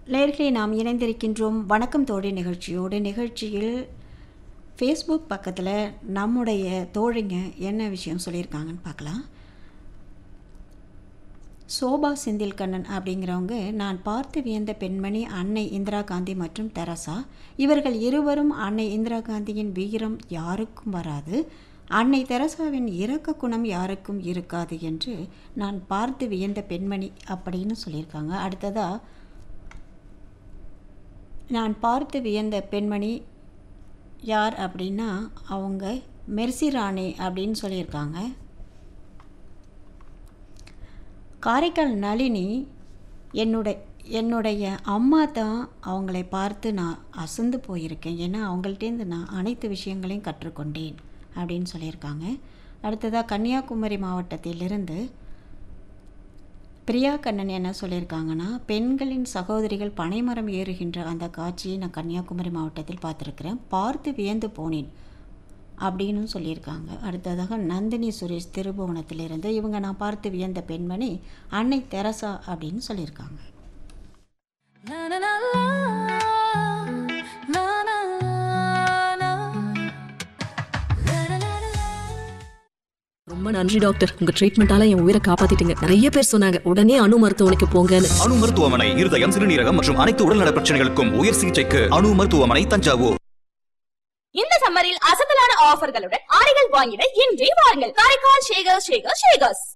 நேர்களே நாம் இணைந்திருக்கின்றோம் வணக்கம் தோழி நிகழ்ச்சியோடு நிகழ்ச்சியில் ஃபேஸ்புக் பக்கத்தில் நம்முடைய தோழிங்க என்ன விஷயம் சொல்லியிருக்காங்கன்னு பார்க்கலாம் சோபா செந்தில் கண்ணன் அப்படிங்கிறவங்க நான் பார்த்து வியந்த பெண்மணி அன்னை இந்திரா காந்தி மற்றும் தெரசா இவர்கள் இருவரும் அன்னை இந்திரா காந்தியின் வீரம் யாருக்கும் வராது அன்னை தெரசாவின் இரக்க குணம் யாருக்கும் இருக்காது என்று நான் பார்த்து வியந்த பெண்மணி அப்படின்னு சொல்லியிருக்காங்க அடுத்ததாக நான் பார்த்து வியந்த பெண்மணி யார் அப்படின்னா அவங்க மெர்சி ராணி அப்படின்னு சொல்லியிருக்காங்க காரைக்கால் நளினி என்னுடைய என்னுடைய அம்மா தான் அவங்களை பார்த்து நான் அசந்து போயிருக்கேன் ஏன்னா அவங்கள்ட்டேருந்து நான் அனைத்து விஷயங்களையும் கற்றுக்கொண்டேன் அப்படின்னு சொல்லியிருக்காங்க அடுத்ததாக கன்னியாகுமரி மாவட்டத்திலிருந்து பிரியா கண்ணன் என்ன சொல்லியிருக்காங்கன்னா பெண்களின் சகோதரிகள் பனைமரம் ஏறுகின்ற அந்த காட்சியை நான் கன்னியாகுமரி மாவட்டத்தில் பார்த்துருக்குறேன் பார்த்து வியந்து போனேன் அப்படின்னு சொல்லியிருக்காங்க அடுத்ததாக நந்தினி சுரேஷ் திருபுவனத்திலிருந்து இவங்க நான் பார்த்து வியந்த பெண்மணி அன்னை தெரசா அப்படின்னு சொல்லியிருக்காங்க La la la la, la la la, la la la la. ரொம்ப நன்றி டாக்டர் உங்க ட்ரீட்மெண்டால என் உயிரை காப்பாத்திட்டீங்க நிறைய பேர் சொன்னாங்க உடனே அணு மருத்துவமனைக்கு போங்கன்னு அணு மருத்துவமனை இருதயம் சிறுநீரகம் மற்றும் அனைத்து உடல்நல பிரச்சனைகளுக்கும் உயர் சிகிச்சைக்கு அணு மருத்துவமனை தஞ்சாவூர் இந்த சம்மரில் அசத்தலான ஆஃபர்களுடன் ஆடைகள் வாங்கிட இன்றே வாருங்கள் காரைக்கால் ஷேகர் ஷேகர் ஷேகர்ஸ்